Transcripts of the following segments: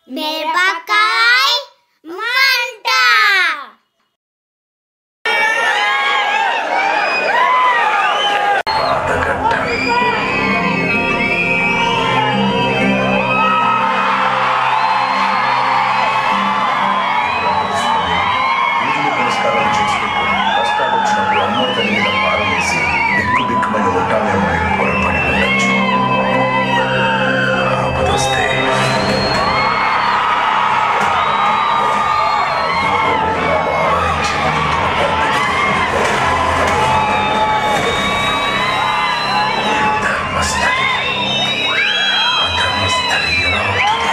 మిరపకాయ మంట పూజలు పురస్కారాలు చేసుకుంటూ కష్టాలు వచ్చినప్పుడు అమ్మో తల్లి మీద భారం వేసి దిక్కు దిక్కుమని ఉంటామేమో అని పొరపడి ఉండొచ్చు ఆపదొస్తే అమ్మో తల్లి ఇలా భావించి ధర్మస్థలి అధర్మస్థలి ఎలా అవుతుంది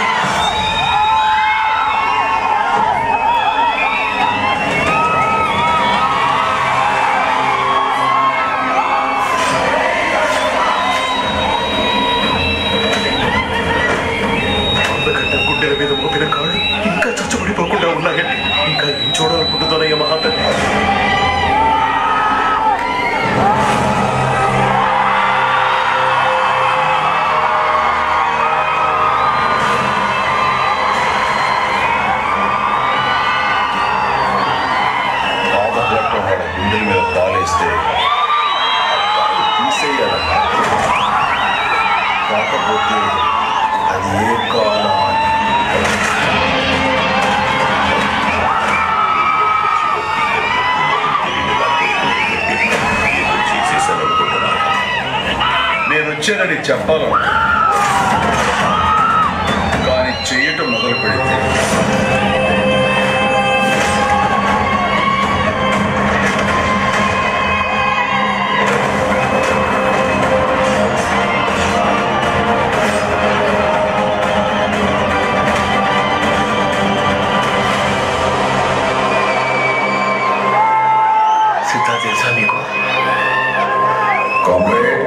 అందగడ్డ గుడ్డెల మీద మోపిన కాళ్ళు ఇంకా చచ్చుబడిపోకుండా ఉన్నాయండి ఇంకా ఏం చూడాలనుకుంటుందోనయ్య మహాతల్లి పాదఘట్టం వాళ్ళ గుండెల మీద కాలేస్తే ఆ కాలు తీసేయాలన్నా కాకపోతే అది ఏ కాలం అని చేసేసాననుకుంటున్నాను నేను వచ్చానని చెప్పాలను కానీ చేయటం మొదలు పెడితే సిద్ధా తెలుసా నీకు కామ్రేడ్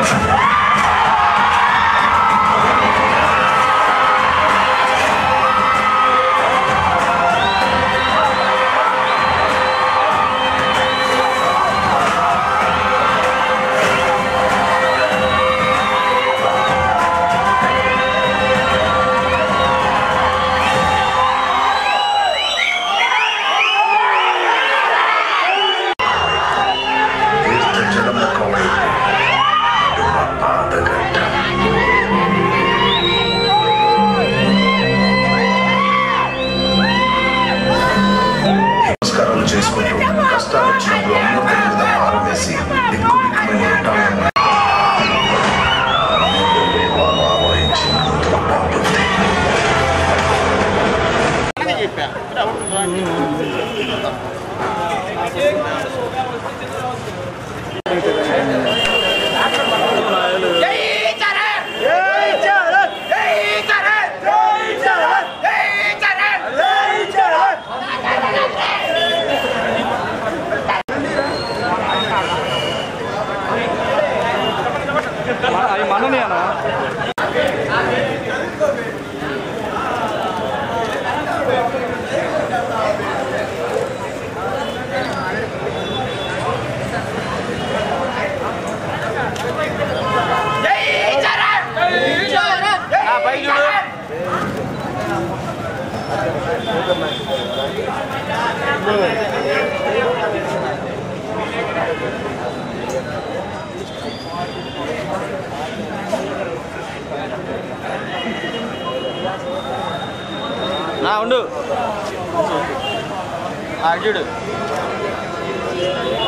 తీర్థ జలముఖమై నడుమ పాదగట్ట నమస్కారాలు చేసుకుంటూ కష్టాలు వచ్చినప్పుడు అమ్మకం మీద భారం వేసి దిక్కు దిక్కుమని ఉంటామేమో అమ్మోదల్లి వారు ఆవహించి తోట బుద్ధి అవి మననే అన్న నా ఉండు ఆ, చూడు